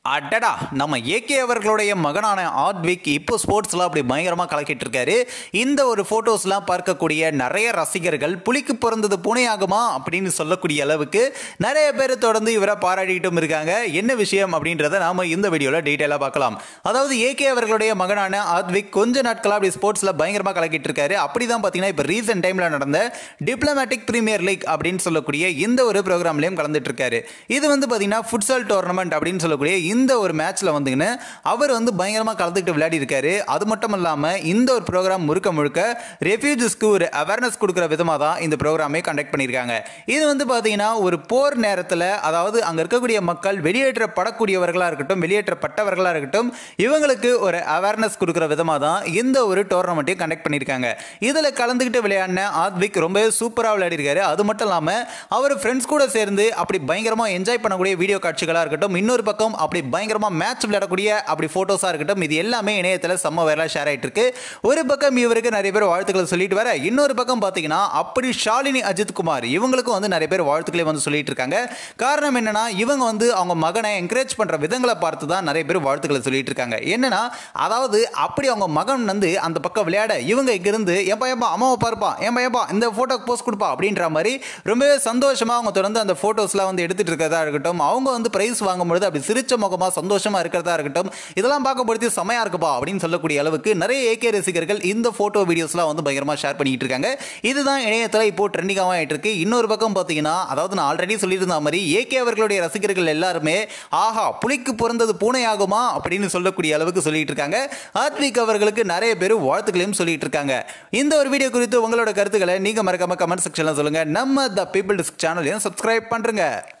அடடா நம்ம ஏகே அவர்களுடைய மகனான ஆத்விக் இப்போ ஸ்போர்ட்ஸ்லாம் அப்படி பயங்கரமாக கலக்கிட்டு இருக்காரு இந்த ஒரு ஃபோட்டோஸ்லாம் பார்க்கக்கூடிய நிறைய ரசிகர்கள் புலிக்கு பிறந்தது பூனையாகுமா அப்படின்னு சொல்லக்கூடிய அளவுக்கு நிறைய பேர் தொடர்ந்து இவரை பாராட்டிட்டும் இருக்காங்க என்ன விஷயம் அப்படின்றத நாம இந்த வீடியோவில் டீட்டெயிலாக பார்க்கலாம் அதாவது ஏகே அவர்களுடைய மகனான ஆத்விக் கொஞ்ச நாட்களாக அப்படி ஸ்போர்ட்ஸில் பயங்கரமாக கலக்கிட்டு இருக்காரு அப்படி தான் பார்த்தீங்கன்னா இப்போ ரீசெண்ட் டைமில் நடந்த டிப்ளமேட்டிக் பிரீமியர் லீக் அப்படின்னு சொல்லக்கூடிய இந்த ஒரு ப்ரோக்ராம்லையும் கலந்துட்டு இருக்காரு இது வந்து பார்த்தீங்கன்னா ஃபுட்சால் டோர்னமெண்ட் அப்படின்னு சொல்லக்கூடிய இந்த ஒரு மேட்ச்சில் வந்துங்கன்னு அவர் வந்து பயங்கரமாக கலந்துக்கிட்டு விளையாடி இருக்காரு அது மட்டும் இல்லாமல் இந்த ஒரு ப்ரோக்ராம் முழுக்க முழுக்க ரெஃப்யூஜஸ்க்கு ஒரு அவேர்னஸ் கொடுக்குற விதமாக தான் இந்த ப்ரோக்ராமே கண்டக்ட் பண்ணியிருக்காங்க இது வந்து பார்த்தீங்கன்னா ஒரு போர் நேரத்தில் அதாவது அங்கே இருக்கக்கூடிய மக்கள் வெளியேற்றப்படக்கூடியவர்களாக இருக்கட்டும் வெளியேற்றப்பட்டவர்களாக இருக்கட்டும் இவங்களுக்கு ஒரு அவேர்னஸ் கொடுக்குற விதமாக தான் இந்த ஒரு டோர்னமெண்ட்டையும் கண்டக்ட் பண்ணியிருக்காங்க இதில் கலந்துக்கிட்டு விளையாடின ஆத்விக் ரொம்பவே சூப்பராக விளையாடிருக்காரு அது மட்டும் இல்லாமல் அவர் ஃப்ரெண்ட்ஸ் கூட சேர்ந்து அப்படி பயங்கரமாக என்ஜாய் பண்ணக்கூடிய வீடியோ காட்சிகளாக இருக்கட்டும் இன்னொரு பக்கம் அப்படி பயங்கரமாக மேட்ச் விளையாடக்கூடிய அப்படி ஃபோட்டோஸாக இருக்கட்டும் இது எல்லாமே இணையத்தில் செம்ம வைரலாக ஷேர் ஆகிட்டு இருக்கு ஒரு பக்கம் இவருக்கு நிறைய பேர் வாழ்த்துக்களை சொல்லிட்டு வர இன்னொரு பக்கம் பார்த்தீங்கன்னா அப்படி ஷாலினி அஜித் குமார் இவங்களுக்கும் வந்து நிறைய பேர் வாழ்த்துக்களை வந்து சொல்லிட்டு இருக்காங்க காரணம் என்னன்னா இவங்க வந்து அவங்க மகனை என்கரேஜ் பண்ணுற விதங்களை பார்த்து தான் நிறைய பேர் வாழ்த்துக்களை சொல்லிட்டு இருக்காங்க என்னன்னா அதாவது அப்படி அவங்க மகன் வந்து அந்த பக்கம் விளையாட இவங்க இங்கிருந்து ஏப்பா ஏப்பா அம்மாவை பாருப்பா ஏன்பா ஏப்பா இந்த ஃபோட்டோக்கு போஸ்ட் கொடுப்பா அப்படின்ற மாதிரி ரொம்பவே சந்தோஷமாக அவங்க தொடர்ந்து அந்த ஃபோட்டோஸ்லாம் வந்து எடுத்துட்டு இருக்கிறதா இருக்கட்டும் அவங்க வந்து ப்ரைஸ் வாங்கும்பொழுது அப்படி சிரிச்ச முகமாக சந்தோஷமாக இருக்கிறதா இருக்கட்டும் இதெல்லாம் பார்க்கப்படுத்தி செமையாக இருக்குப்பா அப்படின்னு சொல்லக்கூடிய அளவுக்கு நிறைய ஏகே ரசிகர்கள் இந்த ஃபோட்டோ வீடியோஸ்லாம் வந்து பயங்கரமாக ஷேர் பண்ணிட்டு இருக்காங்க இதுதான் இணையத்தில் இப்போ ட்ரெண்டிங்காக ஆகிட்டு இருக்கு இன்னொரு பக்கம் பார்த்தீங்கன்னா அதாவது நான் ஆல்ரெடி சொல்லியிருந்த மாதிரி ஏகே அவர்களுடைய ரசிகர்கள் எல்லாருமே ஆஹா புலிக்கு பிறந்தது பூனை ஆகுமா அப்படின்னு சொல்லக்கூடிய அளவுக்கு சொல்லிட்டு இருக்காங்க ஆத்விக் அவர்களுக்கு நிறைய பேர் வாழ்த்துக்களையும் சொல்லிட்டு இருக்காங்க இந்த ஒரு வீடியோ குறித்து உங்களோட கருத்துக்களை நீங்க மறக்காம கமெண்ட் செக்ஷன்ல சொல்லுங்க நம்ம த பீப்புள் டிஸ்க் சேனலையும் சப்ஸ்கிரைப் பண்றேங்க